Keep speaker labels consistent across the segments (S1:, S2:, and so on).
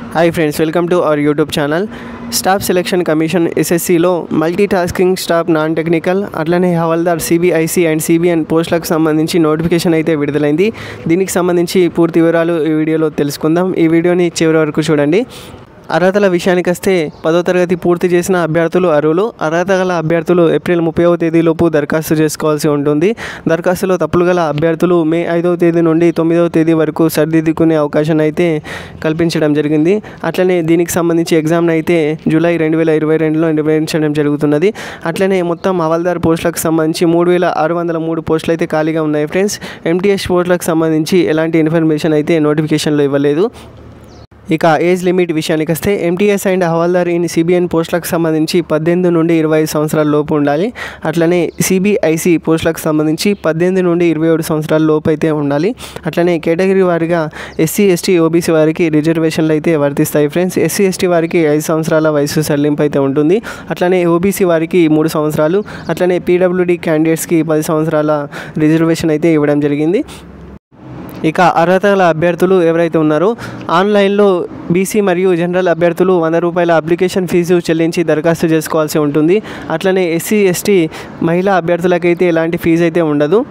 S1: hi friends welcome to our YouTube channel staff selection commission ఎస్ఎస్సిలో multi tasking staff non technical అట్లనే havaldar CBIC and CBN పోస్టులకు సంబంధించి notification అయితే విడుదలైంది దీనికి సంబంధించి పూర్తి వివరాలు ఈ వీడియోలో తెలుసుకుందాం ఈ వీడియోని చివరి వరకు చూడండి అర్హతల విషయానికి వస్తే పదో తరగతి పూర్తి చేసిన అభ్యర్థులు అర్హులు అర్హత గల అభ్యర్థులు ఏప్రిల్ ముప్పైవ తేదీలోపు దరఖాస్తు చేసుకోవాల్సి ఉంటుంది దరఖాస్తులో తప్పులు గల అభ్యర్థులు మే ఐదవ తేదీ నుండి తొమ్మిదవ తేదీ వరకు సరిదిద్దుకునే అవకాశం అయితే కల్పించడం జరిగింది అట్లనే దీనికి సంబంధించి ఎగ్జామ్ని అయితే జూలై రెండు వేల ఇరవై రెండులో నిర్వహించడం జరుగుతున్నది అట్లనే మొత్తం హవల్దార్ పోస్టులకు సంబంధించి మూడు వేల ఆరు వందల మూడు పోస్టులు అయితే ఖాళీగా ఉన్నాయి ఫ్రెండ్స్ ఎంటీఎస్ పోస్టులకు సంబంధించి ఎలాంటి ఇన్ఫర్మేషన్ అయితే నోటిఫికేషన్లో ఇవ్వలేదు ఇక ఏజ్ లిమిట్ విషయానికి వస్తే MTS and havaldar in CBN పోస్టులకు సంబంధించి పద్దెనిమిది నుండి ఇరవై ఐదు సంవత్సరాల లోపు ఉండాలి అట్లనే సిబిఐసి పోస్టులకు సంబంధించి పద్దెనిమిది నుండి ఇరవై ఏడు సంవత్సరాల లోపు అయితే ఉండాలి అట్లనే కేటగిరీ వారిగా ఎస్సీ ఎస్టీ ఓబీసీ వారికి రిజర్వేషన్లు అయితే వర్తిస్తాయి ఫ్రెండ్స్ ఎస్సీ ఎస్టీ వారికి ఐదు సంవత్సరాల వయసు సడలింపు అయితే ఉంటుంది అట్లనే ఓబీసీ వారికి మూడు సంవత్సరాలు అట్లనే పీడబ్ల్యూడి క్యాండిడేట్స్కి పది సంవత్సరాల రిజర్వేషన్ అయితే ఇవ్వడం జరిగింది ఇక అర్హత గల అభ్యర్థులు ఎవరైతే ఉన్నారో ఆన్లైన్లో బీసీ మరియు జనరల్ అభ్యర్థులు వంద రూపాయల అప్లికేషన్ ఫీజు చెల్లించి దరఖాస్తు చేసుకోవాల్సి ఉంటుంది అట్లనే ఎస్సీ ఎస్టీ మహిళా అభ్యర్థులకైతే ఎలాంటి ఫీజు అయితే ఉండదు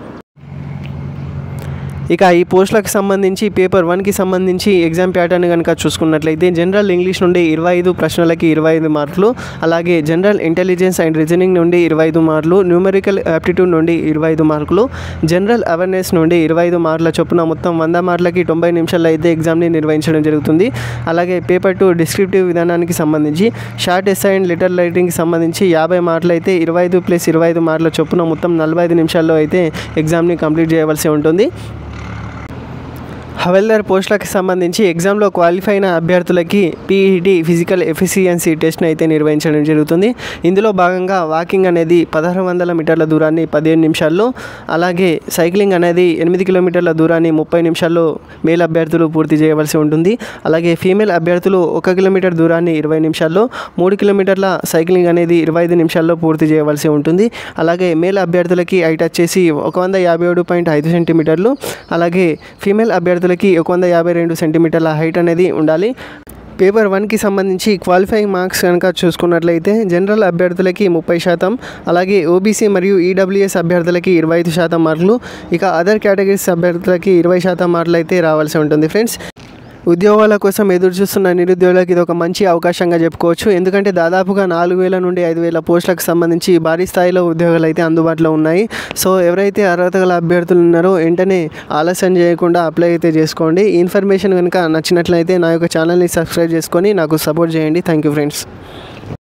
S1: ఇక ఈ పోస్టులకు సంబంధించి పేపర్ వన్కి సంబంధించి ఎగ్జామ్ ప్యాటర్న్ కనుక చూసుకున్నట్లయితే జనరల్ ఇంగ్లీష్ నుండి ఇరవై ఐదు ప్రశ్నలకి ఇరవై ఐదు మార్కులు అలాగే జనరల్ ఇంటెలిజెన్స్ అండ్ రీజనింగ్ నుండి ఇరవై ఐదు మార్కులు న్యూమరికల్ యాప్టిట్యూడ్ నుండి ఇరవై ఐదు మార్కులు జనరల్ అవేర్నెస్ నుండి ఇరవై ఐదు మార్కుల చొప్పున మొత్తం వంద మార్కులకి తొంభై నిమిషాల్లో అయితే ఎగ్జామ్ని నిర్వహించడం జరుగుతుంది అలాగే పేపర్ టూ డిస్క్రిప్టివ్ విధానానికి సంబంధించి షార్ట్ ఎస్ఐ అండ్ లెటర్ రైటింగ్కి సంబంధించి యాభై మార్కులు అయితే ఇరవై ఐదు ప్లస్ ఇరవై ఐదు మార్కుల చొప్పున మొత్తం నలభై ఐదు నిమిషాల్లో అయితే ఎగ్జామ్ని కంప్లీట్ చేయవలసి ఉంటుంది హవల్దార్ పోస్టులకు సంబంధించి ఎగ్జామ్లో క్వాలిఫై అయిన అభ్యర్థులకి పీఈటీ ఫిజికల్ ఎఫిషియన్సీ టెస్ట్ని అయితే నిర్వహించడం జరుగుతుంది ఇందులో భాగంగా వాకింగ్ అనేది పదహారు వందల మీటర్ల దూరాన్ని పదిహేను నిమిషాల్లో అలాగే సైక్లింగ్ అనేది ఎనిమిది కిలోమీటర్ల దూరాన్ని ముప్పై నిమిషాల్లో మేల్ అభ్యర్థులు పూర్తి చేయవలసి ఉంటుంది అలాగే ఫీమేల్ అభ్యర్థులు ఒక కిలోమీటర్ దూరాన్ని ఇరవై నిమిషాల్లో మూడు కిలోమీటర్ల సైక్లింగ్ అనేది ఇరవై ఐదు నిమిషాల్లో పూర్తి చేయవలసి ఉంటుంది అలాగే మేల్ అభ్యర్థులకి హైట్ వచ్చేసి ఒక వంద యాభై ఏడు పాయింట్ ఐదు సెంటీమీటర్లు అలాగే ఫీమేల్ అభ్యర్థులకి ఒక వంద యాభై రెండు సెంటీమీటర్ల హైట్ అనేది ఉండాలి పేపర్ వన్కి సంబంధించి క్వాలిఫైయింగ్ మార్క్స్ కనుక చూసుకున్నట్లయితే జనరల్ అభ్యర్థులకి ముప్పై శాతం అలాగే ఓబీసీ మరియు ఈడబ్ల్యూఎస్ అభ్యర్థులకి ఇరవై ఐదు శాతం మార్కులు ఇక అదర్ కేటగిరీస్ అభ్యర్థులకి ఇరవై శాతం మార్కులు అయితే రావాల్సి ఉంటుంది ఫ్రెండ్స్ ఉద్యోగాల కోసం ఎదురు చూస్తున్న నిరుద్యోగులకు ఇది ఒక మంచి అవకాశంగా చెప్పుకోవచ్చు ఎందుకంటే దాదాపుగా నాలుగు వేల నుండి ఐదు వేల పోస్టులకు సంబంధించి భారీ స్థాయిలో ఉద్యోగాలు అయితే అందుబాటులో ఉన్నాయి సో ఎవరైతే అర్హత గల అభ్యర్థులు ఉన్నారో వెంటనే ఆలస్యం చేయకుండా అప్లై అయితే చేసుకోండి ఈ ఇన్ఫర్మేషన్ కనుక నచ్చినట్లయితే నా యొక్క ఛానల్ని సబ్స్క్రైబ్ చేసుకొని నాకు సపోర్ట్ చేయండి థ్యాంక్ యూ ఫ్రెండ్స్